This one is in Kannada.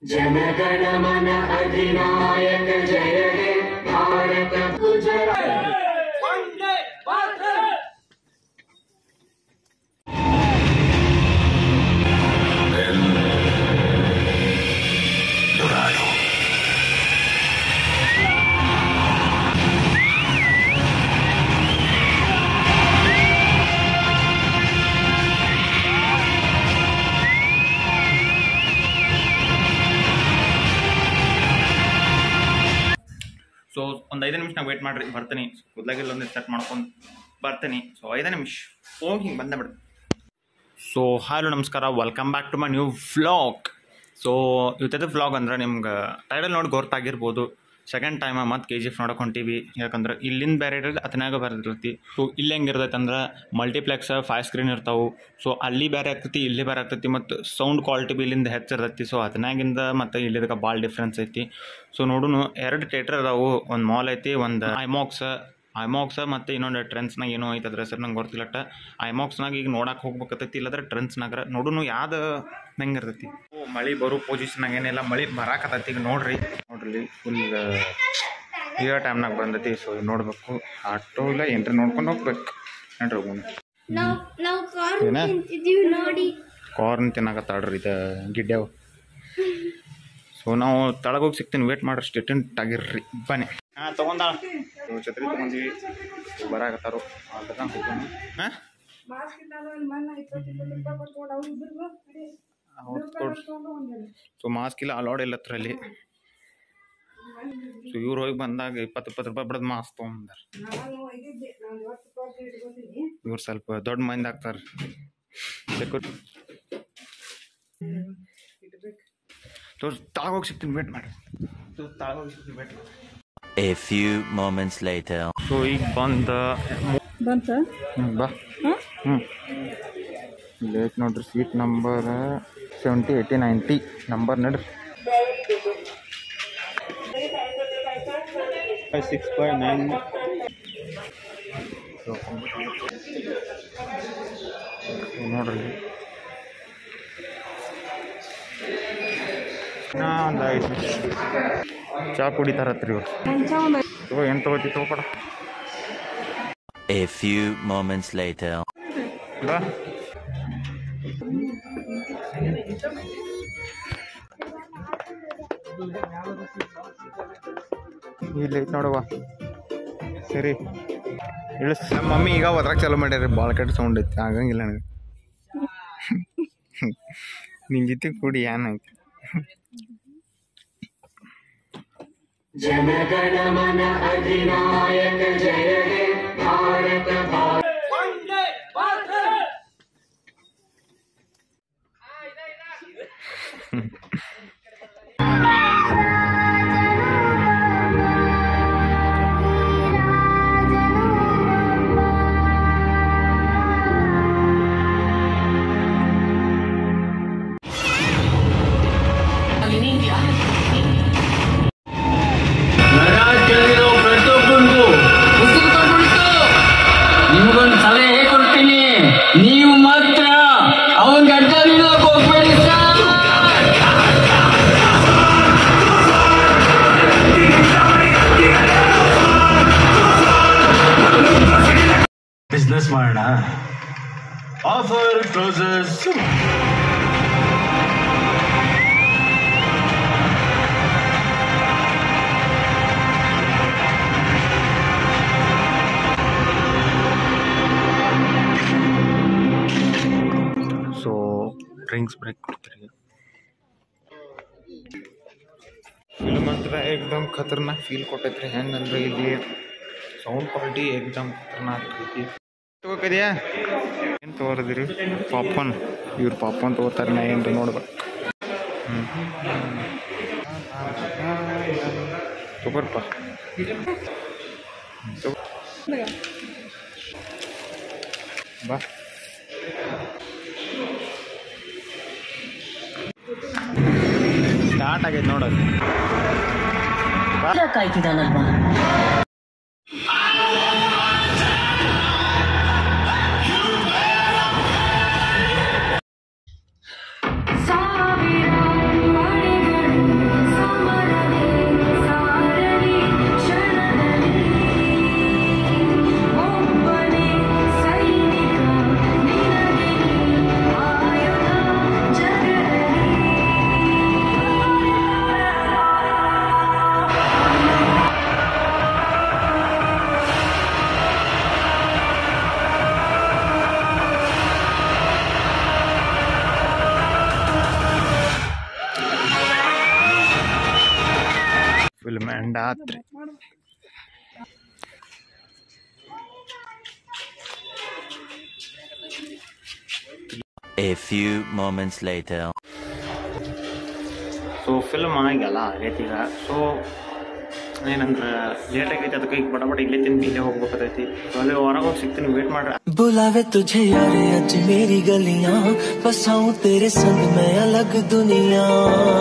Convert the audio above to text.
जनगणमन अधिनायक जय हे भारत गुजरात ಸೊ ಒಂದು ಐದು ನಿಮಿಷ ನಾವು ವೇಟ್ ಮಾಡ್ರಿ ಬರ್ತೀನಿ ಕೂದಲಾಗಿಲ್ಲ ಒಂದು ಸೆಟ್ ಮಾಡ್ಕೊಂಡು ಬರ್ತೀನಿ ಸೊ ಐದು ನಿಮಿಷ ಹೋಗಿ ಹಿಂಗೆ ಬಂದೆ ಬಿಡು ಸೊ ಹಲೋ ನಮಸ್ಕಾರ welcome back to my new vlog so ಇವತ್ತದ ವ್ಲಾಗ್ ಅಂದ್ರೆ ನಿಮ್ಗೆ ಟೈಟಲ್ ನೋಡಿ ಗೊತ್ತಾಗಿರ್ಬೋದು ಸೆಕೆಂಡ್ ಟೈಮ್ ಮತ್ತೆ ಕೆ ಜಿ ಎಫ್ ನೋಡಕ್ಕೆ ಹೊಂಟೀವಿ ಯಾಕಂದ್ರೆ ಇಲ್ಲಿಂದ ಬೇರೆ ಇರೋದು ಅದನ್ನಾಗ ಬರ್ತೈತಿ ಸೊ ಇಲ್ಲಿ ಹೆಂಗಿರ್ತೈತೆ ಅಂದ್ರೆ ಮಲ್ಟಿಪ್ಲೆಕ್ಸ್ ಫೈವ್ ಸ್ಕ್ರೀನ್ ಇರ್ತಾವೆ ಸೊ ಅಲ್ಲಿ ಬೇರೆ ಆಗ್ತೈತಿ ಇಲ್ಲಿ ಬೇರೆ ಆಗ್ತೈತಿ ಮತ್ತು ಸೌಂಡ್ ಕ್ವಾಲಿಟಿ ಬಿ ಇಲ್ಲಿಂದ ಹೆಚ್ಚಿರ್ತೈತಿ ಸೊ ಅದನ್ನಾಗಿಂದ ಮತ್ತು ಇಲ್ಲಿದಕ್ಕೆ ಭಾಳ ಡಿಫ್ರೆನ್ಸ್ ಐತಿ ಸೊ ನೋಡುನು ಎರಡು ಥಿಯೇಟರ್ ಅದಾವು ಒಂದು ಮಾಲ್ ಐತಿ ಒಂದು ಐಮಾಕ್ಸ್ ಐಮಾಕ್ಸ್ ಮತ್ತು ಇನ್ನೊಂದು ಟ್ರೆಂಡ್ಸ್ನಾಗ ಏನೋ ಐತೆ ಅದ್ರ ಹೆಸರು ನಂಗೆ ಗೊತ್ತಿಲ್ಲಟ್ಟ ಐಮಾಕ್ಸ್ನಾಗ ಈಗ ನೋಡಕ್ಕೆ ಹೋಗ್ಬೇಕತ್ತೈತಿ ಇಲ್ಲದ್ರೆ ಟ್ರೆಂಡ್ಸ್ನಾಗ ನೋಡುನು ಯಾವ್ದು ಹೆಂಗೆ ಇರ್ತೈತಿ ಓ, ಮಳೆ ಬರೋ ಪೊಸಿಷನ್ನಾಗ ಏನಿಲ್ಲ ಮಳೆ ಬರಾಕತ್ತೈತಿ ಈಗ ನೋಡ್ರಿ ನೋಡ್ರಿ ಫುಲ್ ಇರೋ ಟೈಮ್ನಾಗ ಬಂದೈತಿ ಸೊ ನೋಡ್ಬೇಕು ಆಟೋ ಇಲ್ಲ ಏನ್ರ ನೋಡ್ಕೊಂಡು ಹೋಗ್ಬೇಕು ನೋಡ್ರಿ ಹೋಗೋಣ ನಾವು ನಾವು ಕಾರ್ ಏನ? ತಿಂತಿದ್ದೀವಿ ನೋಡಿ ಕಾರ್ನ್ ತಿನ್ನಕತ್ತಾಳ್ರಿ ಇದು ಗಿಡ್ಡೆವು ಸೊ ನಾವು ತಳಗ ಹೋಗಿ ಸಿಗ್ತೀನಿ ವೇಟ್ ಮಾಡ್ರಿ ಸ್ಟೇಟೆಂಟ್ ಆಗಿರ್ರಿ ಬನ್ನಿ ಹಾಂ ತೊಗೊಂಡಾಳ ಛತ್ರಿ ತೊಗೊಂಡಿವಿ ಬರಾಕತ್ತಾರು ಅದಕ್ಕೆ ಹೋಗೋಣ ಹಾಂ ಹೌದು ಕೊಡ್ರಿ ಸೊ ಮಾಸ್ಕ್ ಇಲ್ಲ ಅಲೌಡ್ ಇಲ್ಲ ಹತ್ರ ಅಲ್ಲಿ ಸೊ ಇವ್ರು ಹೋಗಿ ಬಂದಾಗ ಇಪ್ಪತ್ತು ಇಪ್ಪತ್ತು ರೂಪಾಯಿ ಬಿಡೋದು ಮಾಸ್ಕ್ ತೊಗೊಂಬಂದಾರ ಇವ್ರು ಸ್ವಲ್ಪ ದೊಡ್ಡ ಮಂದಿ ಆಗ್ತಾರೆ ಸೆಕ್ಯೂರ್ ತೋರ್ಸ್ ತಾಳಗ ಹೋಗಿ ಸಿಗ್ತೀನಿ ವೇಟ್ ಮಾಡಿ ಸೊ ತಾಳಗ ಹೋಗಿ ಸಿಗ್ತೀನಿ ವೇಟ್ ಮಾಡಿ A few moments later. So ಈಗ ಬಂದ ಬಂತ ಹ್ಞೂ ಬಾ ಹ್ಞೂ ಲೇಟ್ ನೋಡ್ರಿ seat number seventy eighty ninety number ನೋಡ್ರಿ ಸಿಕ್ಸ್ ಬೈ ನೈನ್ ನೋಡ್ರಿ ನಾ ಒಂದು ಐದು ನಿಮಿಷ ಚಾ ಕುಡಿತಾರತ್ರಿ ಇವ್ರು ತಗೋ ಏನು ತಗೋತಿ ತಗೋಕೊಡ A few moments later. ಬಾ ಇಲ್ಲ ಐತ್ ನೋಡುವ ಸರಿ ಇಳಿಸ್ ನಮ್ಮ ಮಮ್ಮಿ ಈಗ ಒದ್ರಾಗ ಚಾಲು ಮಾಡ್ಯಾರ ಭಾಳ ಕಡೆ ಸೌಂಡ್ ಐತಿ ಆಗಂಗಿಲ್ಲ ನನಗೆ ನಿನ್ ಜೊತೆ ಕೂಡಿ ಏನಾಯ್ತು जनगणमन अधिनायक जय हे भारत भाग्य ನರಾಜಲ್ಲಿರೋ ಪ್ರತಿಯೊಬ್ಬರಿಗೂ ಉಸಿರು ತಗೊಂಡಿತ್ತು ನಿಮ್ಗೊಂದು ಸಲಹೆ ಕೊಡ್ತೀನಿ ನೀವು ಮಾತ್ರ ಅವನ ಅಡ್ಡಲಿರೋಕೆ ಹೋಗ್ಬೇಡಿ ಸರ್ ಬಿಸ್ನೆಸ್ ಮಾಡೋಣ offer closes so drinks break ಕೊಡ್ತೀರಿ ಫಿಲ್ಮ್ ಮಾತ್ರ ಏಕ್ದಮ್ ಖತರ್ನಾಕ್ ಫೀಲ್ ಕೊಟ್ಟೈತ್ರಿ ಹೆಂಗಂದ್ರೆ ಇಲ್ಲಿ ಸೌಂಡ್ ಕ್ವಾಲಿಟಿ ಏಕ್ದಮ್ ಖತರ್ನಾಕ್ ಐತಿ ತಗೋಕದ್ಯಾ ಏನು ತಗೋರದಿರಿ ಪಾಪ್ಕಾರ್ನ್ ಇವ್ರು ಪಾಪ್ಕಾರ್ನ್ ತಗೋತಾರೆ ನಾ ಏನು ನೋಡ್ಬೇಕು ಹ್ಞೂ ತಗೋರ್ಪ ತಗೋ ಬಾ ಸ್ಟಾರ್ಟ್ ಆಗೈತೆ ನೋಡೋದು ಕಾಯ್ತಿದ್ದಾನಲ್ವಾ ಸಾವಿರ ಮಳೆಗಳು ಫಿಲ್ಮ್ ಎಂಡ್ ಆತ್ರಿ A few moments later. So film ಈಗೆಲ್ಲ ಆಗೈತಿ ಈಗ ಸೊ ಏನಂದ್ರೆ ಲೇಟ್ ಆಗೈತಿ ಅದಕ್ಕೆ ಈಗ ಬಡ ಬಡ ಇಲ್ಲೇ ತಿಂದು ಇಲ್ಲೇ ಹೋಗ್ಬೇಕಾಗೈತಿ ಸೊ ಅಲ್ಲಿ ಹೊರಗೆ ಹೋಗಿ ಸಿಗ್ತೀನಿ ವೇಟ್ ಮಾಡ್ರಿ बुलावे तुझे यार अज मेरी गलियां बसाऊं तेरे संग मैं अलग दुनिया